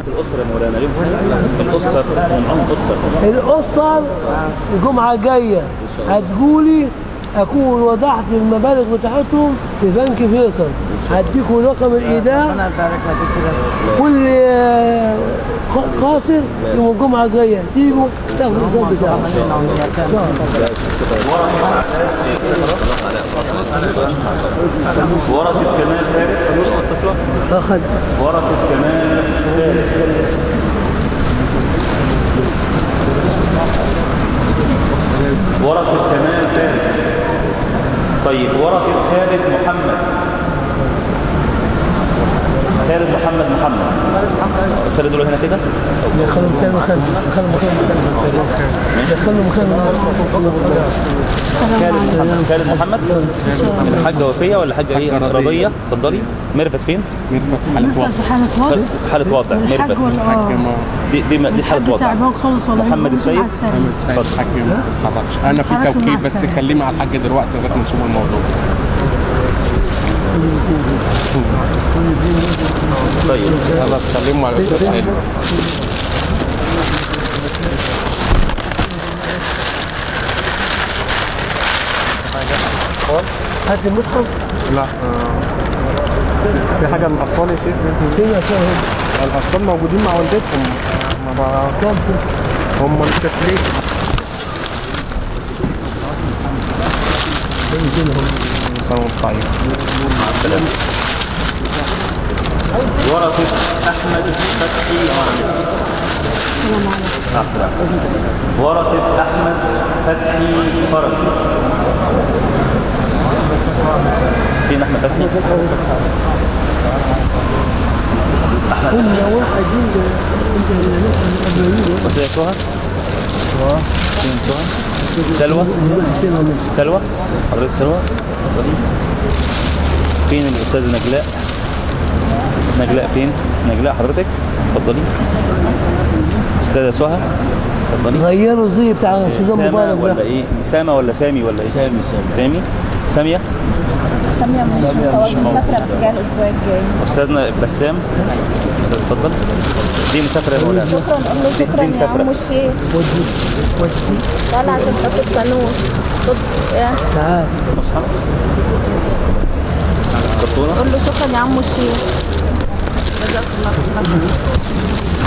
في الاسره يا مولانا ليهم حاجه الاسر معاهم اسر الأسر الجمعة الجاية هتقولي أكون وضعت المبالغ بتاعتهم في بنك فيصل هديكوا رقم الإيداع كل آه، ق- قاصر يوم الجمعة الجاية تيجوا تاخدوا الحساب بتاعهم ورثة كمال فارس أخذ ورثة كمال فارس ورثة كمال فارس طيب ورثة خالد محمد خالد محمد محمد خالد دول هنا كده دخلوا مكان مكان دخلوا مكان مكان دخلوا مكان خالد محمد خالد محمد الحاجة وفية ولا حاجة ايه رضية اتفضلي ميرفت فين مرفت حالة وقت في حالة وضع حالة وضع الحاج ميرفت ولا اه دي دي, دي الحاج حالة وضع تعبان خالص والله محمد السيد انا الحاج ما اتحركش انا في خلاص توكيل مع بس السلامة. خليه مع الحاج دلوقتي لغايه ما نشوف الموضوع طيب خلاص خليهم مع الاستاذ سيد هات المصحف لا في حاجه من الاطفال يا شيخ فين يا شاهد الاطفال موجودين مع والدتهم ما بقى كم هم الطفلين سلام طيب مع السلامة ورثة أحمد فتحي معمر مع السلامة ورثة أحمد فتحي فرج فين أحمد فتحي؟ كنا واحد ينزل انت اللي قلت لك سهى؟ فين سهى؟ سلوى؟ سلوى؟ حضرتك سلوى؟ اتفضلي. فين الأستاذة نجلاء؟ نجلاء فين؟ نجلاء حضرتك؟ اتفضلي. أستاذة سهى؟ اتفضلي. غيروا الزي بتاع سوزان سامة مبارك ولا ده ايه؟ سامة ولا سامي ولا ايه؟ سامي سامي سامي سامية سامية مش متواجدة مسافرة بس جاية الأسبوع الجاي أستاذنا بسام أستاذ اتفضل دي مسافرة يا مولانا شكرا قول له دي- شكرا دي يا مسافرة. عم الشيخ تعالى عشان تاخد قانون خد إيه؟ تعال مصحف كرتونة قول له شكرا يا عم الشيخ جزاك الله خير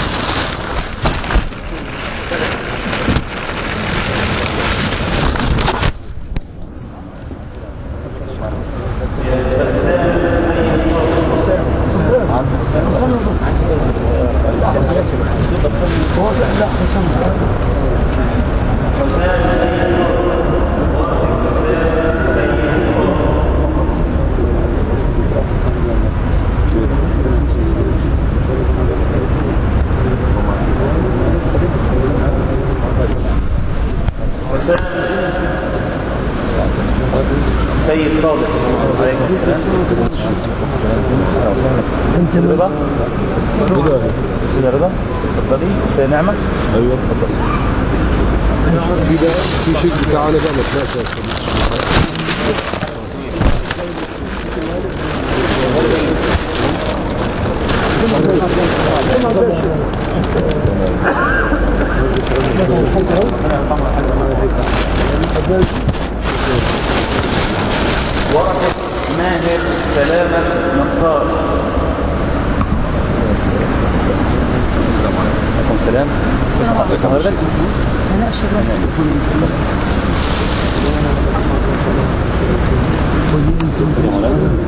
سيد صادق عليكم السلام انت رضا سيدة رضا اتفضلي سيدة نعمة ايوه اتفضلي في شيء بتاعنا بقى ما طلعش ورقة ماهر سلامة نصار عليكم السلام اسم حضرتك؟ هلاء شباب يا مولانا.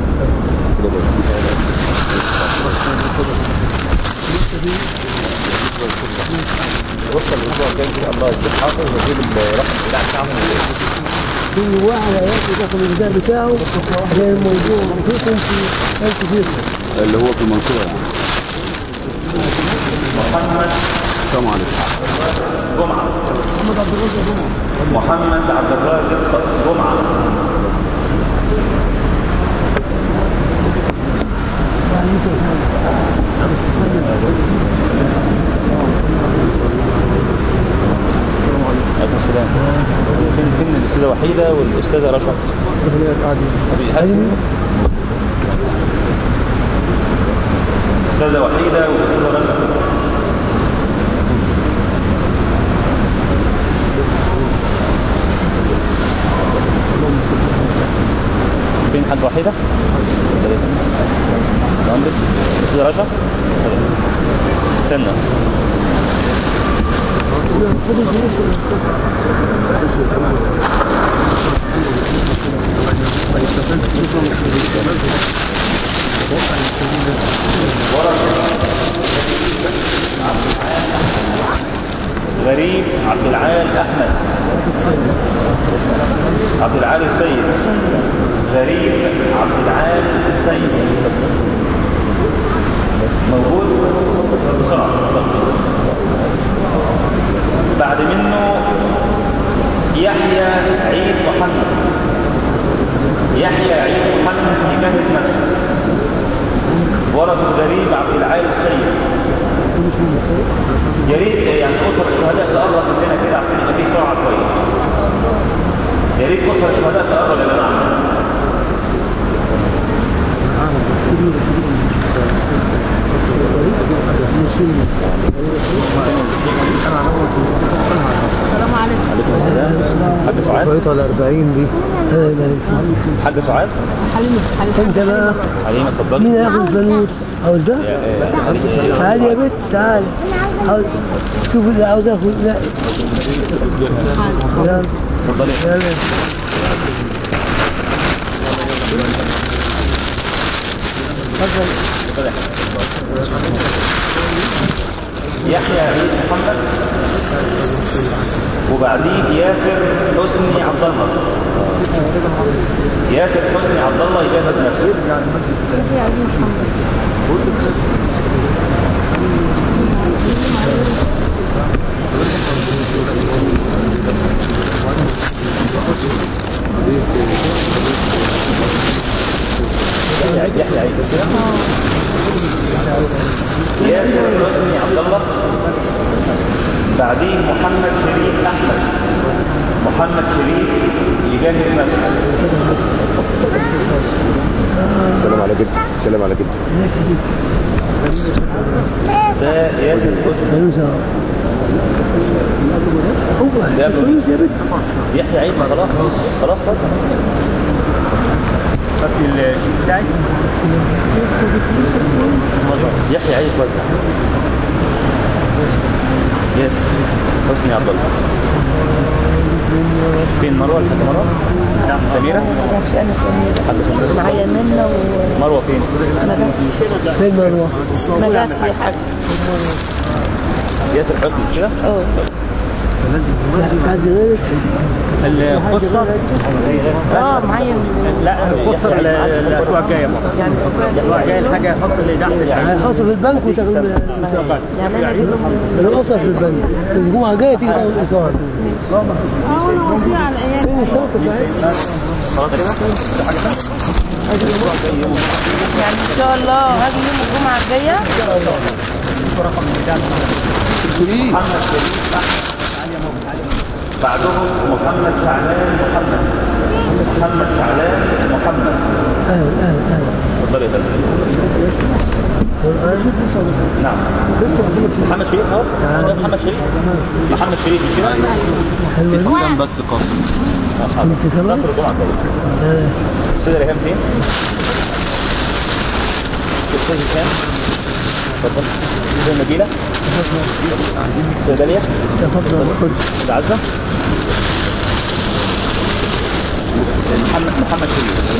كل واحد هياخد رقم الإيداع بتاعه زي الموضوع فيكم في ألف فيكم اللي هو في المنصورة يعني السلام عليكم جمعة محمد عبد الرازق جمعة عليكم السلام فين فين الاستاذه وحيده والاستاذه رشا أبي- هات- استاذه وحيده واستاذه رشا فين حاجه وحيده؟ مهندس استاذه رشا استنى غريب عبد العال احمد عبد العال السيد غريب عبد العال السيد موجود بسرعه بعد منه يحيى عيد محمد يحيى عيد محمد يجهز نفسه ورث الغريب عبد العال السيد يا ريت يعني اسر الشهداء تقرب مننا كده عشان يبقى في سرعه كويس يا ريت اسر الشهداء تقرب يا جماعه السلام عليكم حاج سعاد شوية على 40 دي حاج سعاد حليمة حليمة انت بقى حليمه اتفضلي مين هياخد الفانوس او ده تعالي يا بنت تعالي عاوز- شوف اللي عاوز اخد لا يلا اتفضلي يلا يحيى عيد محمد وبعديه ياسر حسني عبد الله ياسر حسني عبد الله يجهز نفسه يحيى عيد يحيى عيد ياسر حسني عبد الله بعديه محمد شريف احمد محمد شريف يجهز نفسه سلام على جد سلام على جد ده ياسر حسني فانوس اهو هو ده الفانوس يا بنت يحيى عيد ما خلاص خلاص خلاص خدت الشيك بتاعي يحيى عيد وزع ياسر حسني عبد الله فين مروه الحاجه مروه؟ نعم سميره مش انا سميرة حاجه سميره معايا منة مروه فين؟ وما جاتش فين مروه؟ ما جاتش يا حاج ياسر حسني مش كده؟ اه حد غيرك؟ القصة اه معايا ال- لا القصة الأسبوع الجاي يعني الأسبوع الجاي الحاجة يحط اللي تحت هيحطوا في البنك وتاخد يعني انا اجيب لهم القصر في البنك الجمعه الجايه تيجي تاخد الايصال اه انا وصيه على ايام فين الشنطه بتاعتك؟ خلاص كده؟ في حاجه ثانيه؟ يعني ان شاء الله هاجي يوم الجمعة الجاية محمد شريف بعدهم محمد شعلان محمد محمد شعلان محمد اهلا اهلا اهلا اتفضل يا فندم نعم محمد شريف اهو ده محمد شريف محمد شريف مش كده؟ حلوه دي بس قصر انت كمان؟ نصر الجمعه كده لا، لا. استاذ ريهام فين؟ استاذ هشام اتفضل استاذ نبيله استاذ داليا تفضل خد استاذ عزه محمد محمد شريف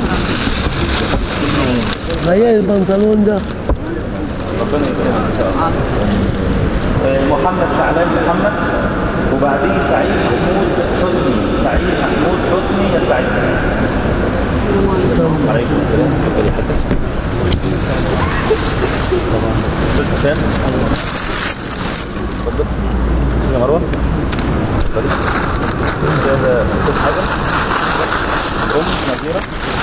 غير البنطلون ده ربنا يكرمك ان شاء الله آه، محمد شعلان محمد وبعديه سعيد محمود حسني سعيد محمود حسني يستعد عليكم السلام اتفضل يا حاج استاذ حسام اتفضل استاذ مروه اتفضلي استاذ استاذ حاجه ام نظيره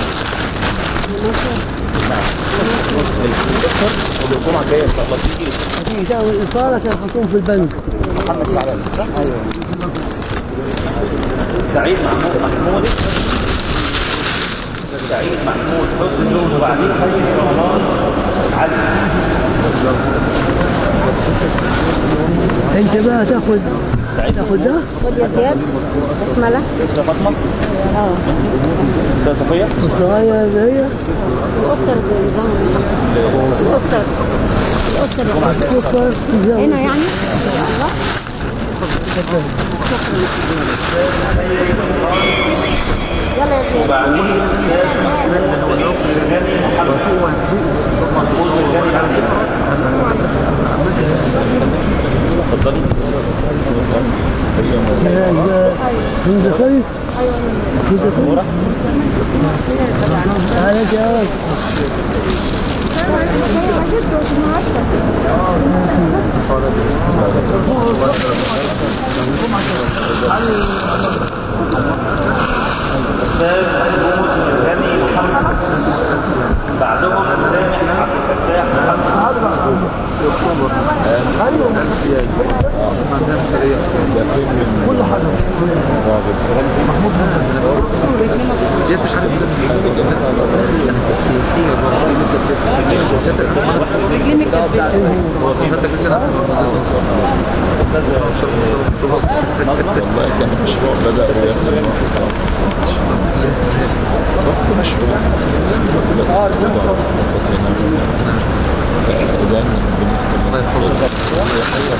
نعم الدكتور والجمعه الجايه ان شاء الله تيجي هتيجي تاخد الايصال عشان تحطهم في البنك محمد شعلان صح؟ ايوه سعيد محمود محمود سعيد محمود حسني وبعدين سيد رمضان علي انت بقى تاخد تاخد ده خد يا زياد بسملة يا فاطمه اه ده صفيه الصغير اللي هي الأسر بنظام الأسر الأسر سكر هنا يعني الله يلا يا زياد وبعدين اتفضلي من زكري من زكري تعالى يا ولد استاذ محمود الغني محمد بعدهم سامح عبد الفتاح محمد السياج اصلا ما عندنا شرعيه اصلا كل حاجه محمود زياد مش عارف رجلي مكتب والله كان مشروع بدأ ويخدم مشروع فإذا بنختم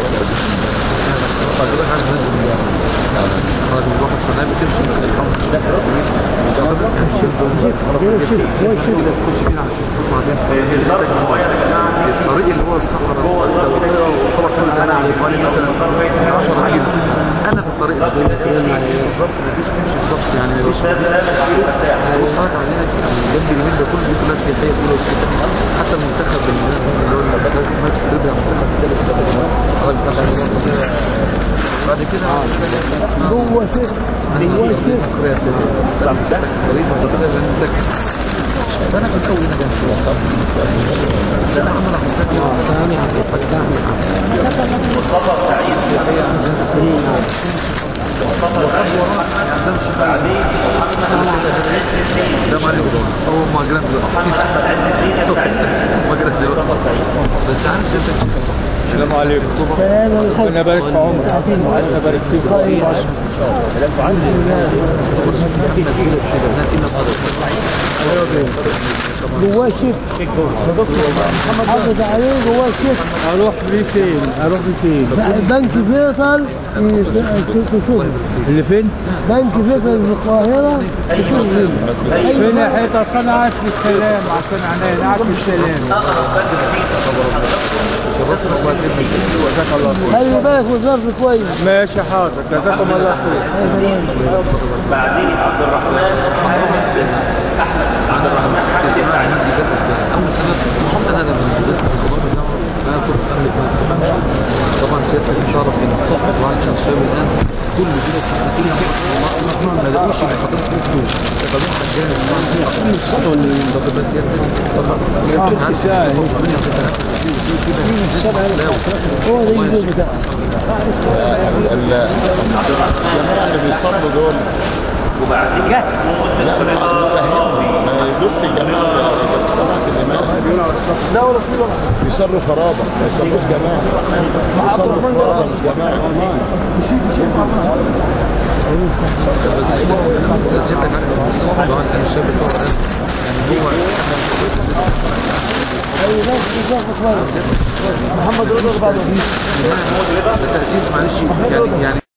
الطريق اللي هو الصحراء طبعا فوق الجامعة حوالي مثلا 10 كيلو انا في الطريق ده بالظبط ما فيش تمشي بالظبط يعني بص حضرتك عندنا جنب اليمين ده كله دي كلها سياحيه كلها واسكندريه حتى المنتخب اللي هو المنافس تربيع المنتخب الثالث بعد كده اسمها جوه شيخ جوه شيخ بكرة تلعب ساعتك في الطريق بعد كده لان انت فانا في الاول هنا جنب ده محمد عبد السلام ثاني عبد الفتاح ده معلم هو ما جراند ما جراند بس عارف ستة السلام عليكم سلام الحاج ربنا يبارك في عمرك ربنا يبارك فيك جواه شيخ حافظ عليه جواه شيخ اروح بيه فين؟ اروح بيه فين؟ بنك فيصل في في شغل اللي فين؟ بنك فيصل في القاهرة في شغل فين يا حيط اصل انا قاعد في السلام عشان عينيا انا قاعد في السلام خلي بالك من الظرف كويس ماشي حاضر جزاكم الله خير بعدين عبد الرحمن عبد الرحمن حمدي الناس بتدرس كده اول سنه انا لما نزلت في الكبار بتاعه انا كنت املك ما بتفهمش طبعا سيادتك تعرف ان صفت وعن كان الشباب الان كل دول استثنائيه والله ما لقوش ان حضرتك فلوس دول فدول كان جامد طب بس سيادتك طبعا سيادتك هو ده الجيل بتاعه الجماعة اللي بيصلوا دول وبعدين جه لا ما نفهمهم ما يبص الجماعة جماعة الإمام بيصلوا فرادة ما يصلوش جماعة بيصلوا فرادة مش جماعة بس سيادتك عارف ان الصف طبعا كان الشاب بتوع الان يعني هو اي ناس بالظرف كويس محمد رضا بعد التأسيس معلش يعني يعني